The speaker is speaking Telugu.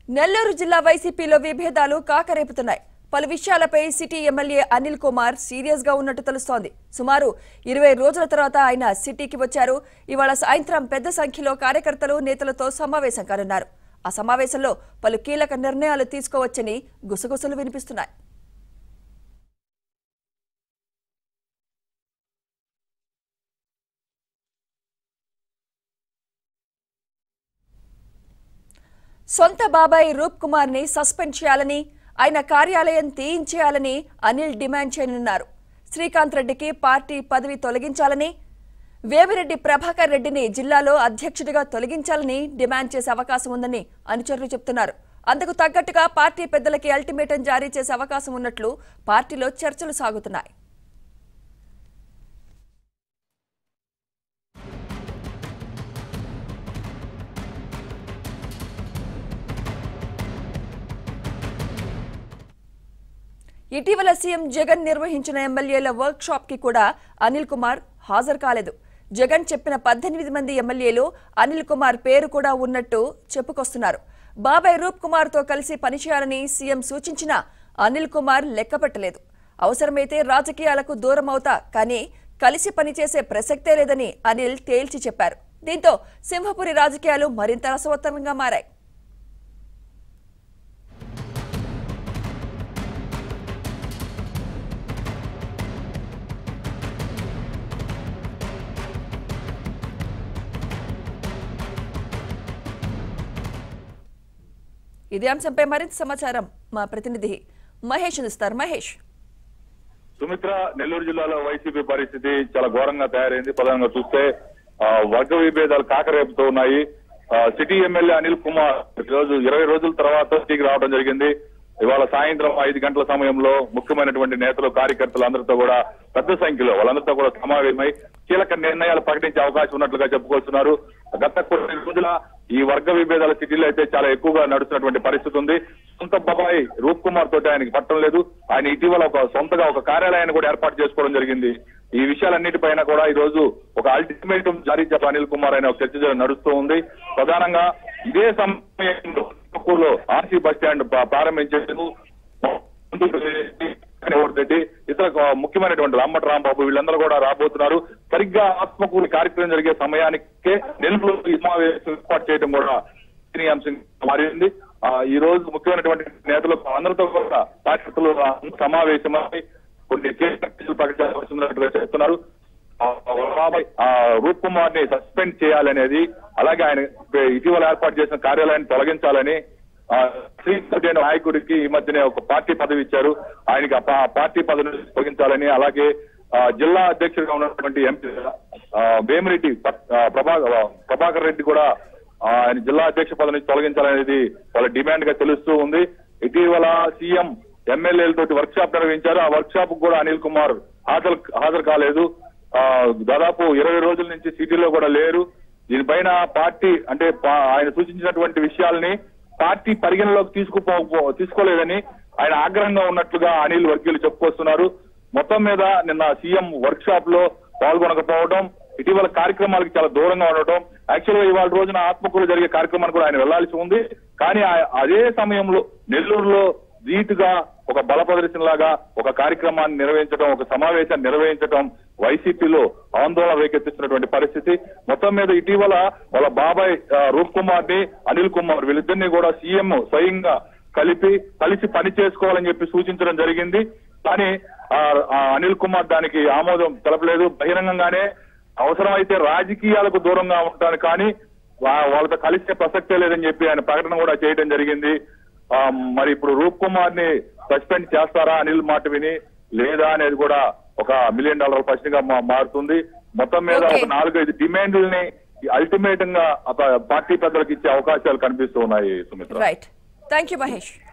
నెల్లూరు జిల్లా వైసీపీలో విభేదాలు కాకరేపుతున్నాయి పలు విషయాలపై city MLA Anil Kumar serious గా ఉన్నట్టు తెలుస్తోంది సుమారు ఇరవై రోజుల తర్వాత ఆయన సిటీకి వచ్చారు ఇవాళ సాయంత్రం పెద్ద సంఖ్యలో కార్యకర్తలు నేతలతో సమావేశం కానున్నారు ఆ సమావేశంలో పలు కీలక నిర్ణయాలు తీసుకోవచ్చని గుసగుసలు వినిపిస్తున్నాయి సొంత బాబాయ్ రూప్ కుమార్ ని సస్పెండ్ చేయాలని ఆయన కార్యాలయం తీయించేయాలని అనిల్ డిమాండ్ చేయనున్నారు శ్రీకాంత్ రెడ్డికి పార్టీ పదవి తొలగించాలని వేమిరెడ్డి ప్రభాకర్ రెడ్డిని జిల్లాలో అధ్యక్షుడిగా తొలగించాలని డిమాండ్ చేసే అవకాశం ఉందని అనుచరులు చెబుతున్నారు అందుకు తగ్గట్టుగా పార్టీ పెద్దలకి అల్టిమేటం జారీ చేసే అవకాశం ఉన్నట్లు పార్టీలో చర్చలు సాగుతున్నాయి ఇటీవల సీఎం జగన్ నిర్వహించిన ఎమ్మెల్యేల వర్క్ షాప్ కి కూడా అనిల్ కుమార్ హాజరు కాలేదు జగన్ చెప్పిన పద్దెనిమిది మంది ఎమ్మెల్యేలు అనిల్ కుమార్ పేరు కూడా ఉన్నట్టు చెప్పుకొస్తున్నారు బాబాయ్ రూప్ కుమార్ తో కలిసి పనిచేయాలని సీఎం సూచించినా అనిల్ కుమార్ లెక్కపెట్టలేదు అవసరమైతే రాజకీయాలకు దూరం అవుతా కానీ కలిసి పనిచేసే ప్రసక్తే లేదని అనిల్ తేల్చి చెప్పారు దీంతో సింహపురి రాజకీయాలు మరింత రసవత్తరంగా మారాయి ఇదే అంశంపై మరింత సమాచారం మా ప్రతినిధి మహేష్ అందిస్తారు మహేష్ సుమిత్ర నెల్లూరు జిల్లాలో వైసీపీ పరిస్థితి చాలా ఘోరంగా తయారైంది ప్రధానంగా చూస్తే ఆ, వర్గ విభేదాలు కాకరేపుతూ ఉన్నాయి ఆ, సిటీ ఎమ్మెల్యే అనిల్ కుమార్ ఈ రోజు ఇరవై రోజుల తర్వాత సిటీకి రావడం జరిగింది ఇవాళ సాయంత్రం ఐదు గంటల సమయంలో ముఖ్యమైనటువంటి నేతలు కార్యకర్తలు అందరితో కూడా పెద్ద సంఖ్యలో వాళ్ళందరితో కూడా సమావేశమై కీలక నిర్ణయాలు ప్రకటించే అవకాశం ఉన్నట్లుగా చెప్పుకొస్తున్నారు గత కొన్ని రోజుల ఈ వర్గ విభేదాల సిటీలో అయితే చాలా ఎక్కువగా నడుస్తున్నటువంటి పరిస్థితి ఉంది సొంత బాబాయ్ రూప్ కుమార్ తోటి ఆయనకి పట్టం లేదు ఆయన ఇటీవల ఒక సొంతగా ఒక కార్యాలయాన్ని కూడా ఏర్పాటు చేసుకోవడం జరిగింది ఈ విషయాలన్నిటిపైన కూడా ఈ రోజు ఒక అల్టిమేటం జారీ చేప అనిల్ కుమార్ అనే ఒక చర్చ నడుస్తూ ఉంది ప్రధానంగా ఇదే సమయంలో తుమ్మకూరులో ఆర్సీ బస్ స్టాండ్ ప్రా- ప్రారంభించేందుకు రెడ్డి ఇతర ఒక ముఖ్యమైనటువంటి రామ్మట రాంబాబు వీళ్ళందరూ కూడా రాబోతున్నారు సరిగ్గా ఆత్మకూరు కార్యక్రమం జరిగే సమయానికే నెల్లూరు ఈ సమావేశం ఏర్పాటు చేయడం కూడా చర్చనీయాంశం మారింది ఆ, ఈ రోజు ముఖ్యమైనటువంటి నేతలు అందరితో కూడా కార్యకర్తలు సమావేశమై కొన్ని కీలక ప్రకటించాల్సినట్టుగా చెప్తున్నారు ఆ, బాబాయ్, ఆ, రూప్ కుమార్ ని సస్పెండ్ చేయాలనేది అలాగే ఆయన ఇటీవల ఏర్పాటు చేసిన కార్యాలయాన్ని తొలగించాలని ఆ, శ్రీకృష్ణ అనే నాయకుడికి ఈ మధ్యనే ఒక పార్టీ పదవి ఇచ్చారు ఆయనకి ఆ పా- పార్టీ పదవిని తొలగించాలని అలాగే ఆ, జిల్లా అధ్యక్షుడిగా ఉన్నటువంటి ఎంపీ ఆ, వేమిరెడ్డి ప- ఆ, ప్రభా- ఆ, ప్రభాకర్ రెడ్డి కూడా ఆ, ఆయన జిల్లా అధ్యక్ష పదవి నుంచి తొలగించాలనేది వాళ్ళ డిమాండ్ గా తెలుస్తూ ఉంది ఇటీవల సీఎం ఎమ్మెల్యేలతోటి వర్క్ షాప్ నిర్వహించారు ఆ వర్క్ షాప్ కూడా అనిల్ కుమార్ హాజరు హాజరు కాలేదు ఆ, దాదాపు ఇరవై రోజుల నుంచి సిటీలో కూడా లేరు దీనిపైన పార్టీ అంటే పా- ఆయన సూచించినటువంటి విషయాల్ని పార్టీ పరిగణలోకి తీసుకుపో తీసుకోలేదని ఆయన ఆగ్రహంగా ఉన్నట్లుగా అనిల్ వర్గీయులు చెప్పుకొస్తున్నారు మొత్తం మీద నిన్న సీఎం వర్క్ షాప్ లో పాల్గొనకపోవడం ఇటీవల కార్యక్రమాలకు చాలా దూరంగా ఉండటం యాక్చువల్ గా ఇవాళ రోజున ఆత్మకూరు జరిగే కార్యక్రమానికి కూడా ఆయన వెళ్లాల్సి ఉంది కానీ ఆ- అదే సమయంలో నెల్లూరులో ధీటుగా ఒక బల ప్రదర్శనలాగా ఒక కార్యక్రమాన్ని నిర్వహించడం ఒక సమావేశాన్ని నిర్వహించడం వైసీపీలో ఆందోళన రేకెత్తిస్తున్నటువంటి పరిస్థితి మొత్తం మీద ఇటీవల వాళ్ళ బాబాయ్ ఆ, రూప్ కుమార్ ని అనిల్ కుమార్ వీళ్ళిద్దరిని కూడా సీఎం స్వయంగా కలిపి కలిసి పని చేసుకోవాలని చెప్పి సూచించడం జరిగింది కానీ ఆ, ఆ అనిల్ కుమార్ దానికి ఆమోదం తెలపలేదు బహిరంగంగానే అవసరమైతే రాజకీయాలకు దూరంగా ఉంటాను కానీ వా- వాళ్ళతో కలిసే ప్రసక్తే లేదని చెప్పి ఆయన ప్రకటన కూడా చేయడం జరిగింది ఆ, మరి ఇప్పుడు రూప్ కుమార్ ని సస్పెండ్ చేస్తారా అనిల్ మాట విని లేదా అనేది కూడా ఒక మిలియన్ డాలర్ ప్రశ్నగా మా- మారుతుంది మొత్తం మీద Okay. ఒక నాలుగైదు డిమాండ్లని అల్టిమేట్ గా అత- పార్టీ పెద్దలకు ఇచ్చే అవకాశాలు కనిపిస్తూ ఉన్నాయి Sumitra right thank you Mahesh